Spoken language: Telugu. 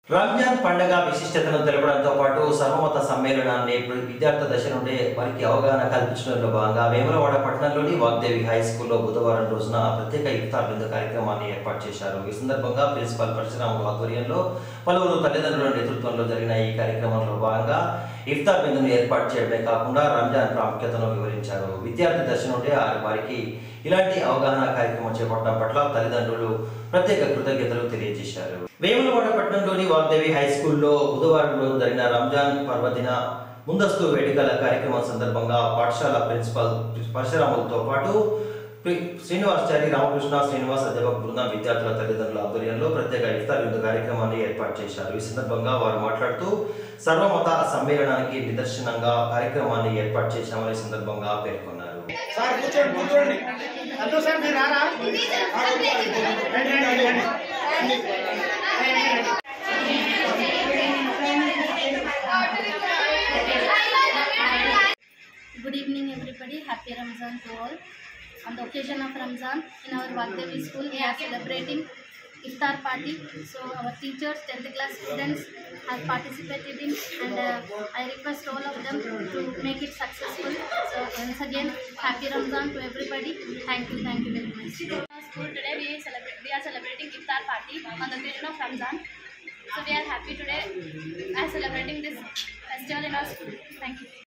రంజాన్ పండగ విశిష్టతను తెలపడంతో పాటు సర్వమత సమ్మేళనాన్ని ఇప్పుడు విద్యార్థి దశ నుండే వారికి అవగాహన కల్పించడంలో భాగంగా వేములవాడ పట్టణంలోని వాగ్దేవి హై స్కూల్లో బుధవారం రోజున ప్రత్యేక ఇఫ్తార్ విందు కార్యక్రమాన్ని ఏర్పాటు చేశారు ఈ సందర్భంగా ప్రిన్సిపాల్ పరశురాములు ఆధ్వర్యంలో పలువురు తల్లిదండ్రుల నేతృత్వంలో జరిగిన ఈ కార్యక్రమంలో భాగంగా ఇఫ్తార్ విందును ఏర్పాటు చేయడమే కాకుండా రంజాన్ ప్రాముఖ్యతను వివరించారు విద్యార్థి దశ నుండే ఆ- వారికి ఇలాంటి అవగాహన కార్యక్రమం చేపట్టడం పట్ల తల్లిదండ్రులు ప్రత్యేక కృతజ్ఞతలు తెలియజేశారు వేములవాడ పట్టణంలోని వాగ్దేవి హై స్కూల్లో బుధవారం రోజు జరిగిన రంజాన్ పర్వదిన ముందస్తు వేడుకల కార్యక్రమం సందర్భంగా పాఠశాల ప్రిన్సిపల్ పరశురాములతో పాటు ప్రి- శ్రీనివాసాచారి రామకృష్ణ శ్రీనివాస్ అధ్యాపక బృందం విద్యార్థుల తల్లిదండ్రుల ఆధ్వర్యంలో ప్రత్యేక ఇఫ్తార్ విందు కార్యక్రమాన్ని ఏర్పాటు చేశారు ఈ సందర్భంగా వారు మాట్లాడుతూ సర్వమత సమ్మేళనానికి నిదర్శనంగా కార్యక్రమాన్ని ఏర్పాటు చేశామని ఈ సందర్భంగా పేర్కొన్నారు సార్ కూర్చోండి కూర్చోండి అద్దు సార్ మీరు రారా ఆ, రండి, రండి, రండి, రండి. Good evening, everybody. Happy Ramzan to all. On the occasion of Ramzan, in our Vagdevi school, we are celebrating iftar party. So our teachers, 10th class students, have participated in, and uh, I request all of them to make it successful. So once again, happy Ramzan to everybody. Thank you, thank you very much. In our school today we celebrate we are celebrating iftar party on the occasion of Ramzan. So we are happy today as celebrating this festival in our school. Thank you.